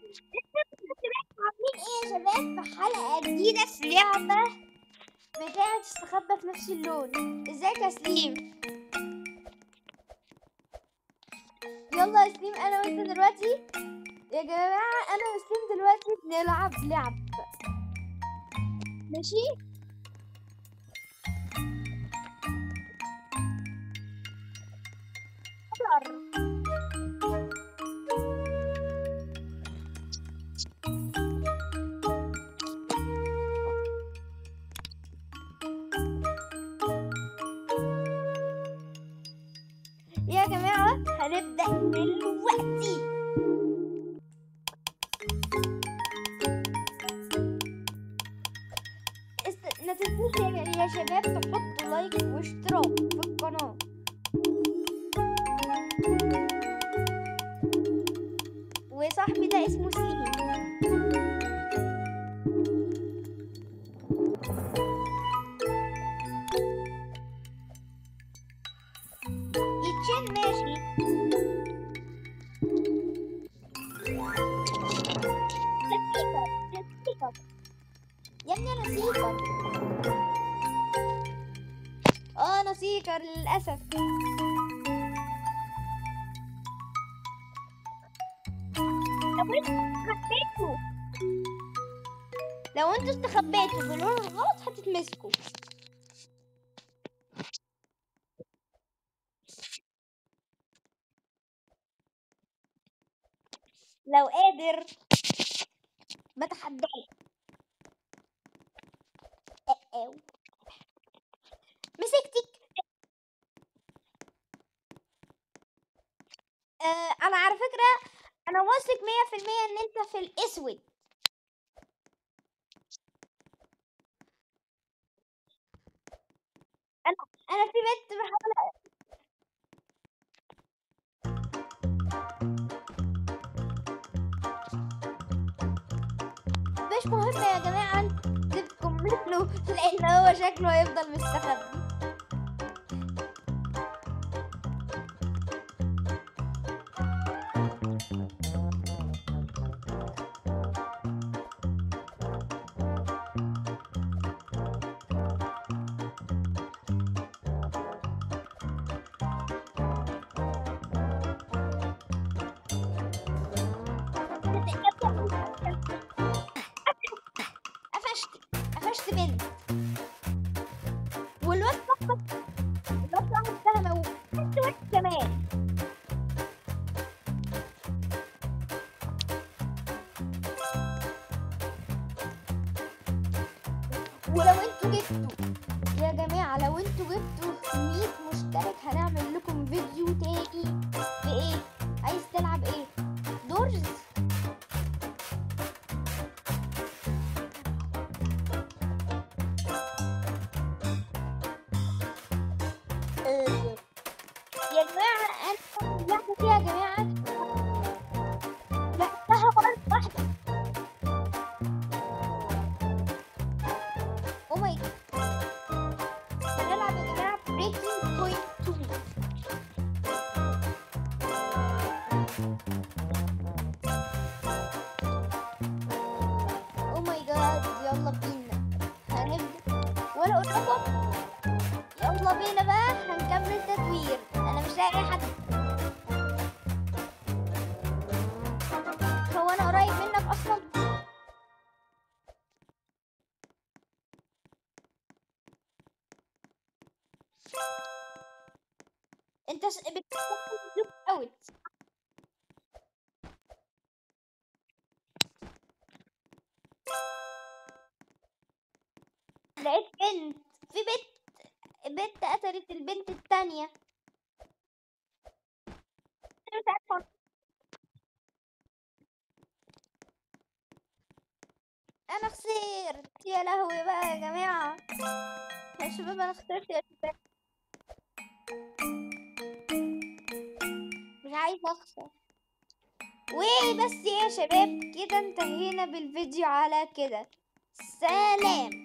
عاملين ايه يا شباب في حلقة جديدة في لعبة بتاعة تستخبى في نفس اللون ازيك يا سليم يلا يا سليم انا وانت دلوقتي يا جماعة انا وسليم دلوقتي بنلعب لعب ماشي يا جماعة هنبدأ دلوقتي است... ما تنسوش يا- يا شباب تحطوا لايك واشتراك في القناة وصاحبي ده اسمه سليم يتشن ماشي نسيكر نسيكر يا ابني انا سيكر اه انا سيكر للاسف لو انتوا استخبيتوا لو انتوا استخبيتوا باللون الغلط هتتمسكوا لو قادر بتحداك أو. مسكتك آه انا على فكرة انا واثق مية في المية ان انت في الاسود انا انا في بنت بحاول مش مهم يا جماعة سيبكم منه لأن هو شكله هيفضل مستخبي قفشت قفشت بنت والواد صاحبك الواد صاحبك ده موجود انت واد كمان ولو انتوا جبتوا يا جماعة لو انتوا جبتوا 100 مشترك هنعمل لكم فيديو تاني بإيه؟ عايز تلعب ايه؟ دورز آه، يا جماعة أنا اللعبة دي يا جماعة لعبتها مرة واحدة أو ماي هنلعب يا جماعة بريكنج بوينت 2 أو ماي جاد يلا بينا هنبدأ ولا أقول لكم يلا بينا بقى هنكمل تدوير انا مش لاقي حد هو انا قريب منك اصلا انت س... بتستخدم اوت لقيت بنت في بنت بنت قتلت البنت التانية أنا مش عارفة. انا خسرت يا لهوي بقى يا جماعة يا شباب انا خسرت يا شباب مش عايزة اخسر وبس يا شباب كده انتهينا بالفيديو على كده سلام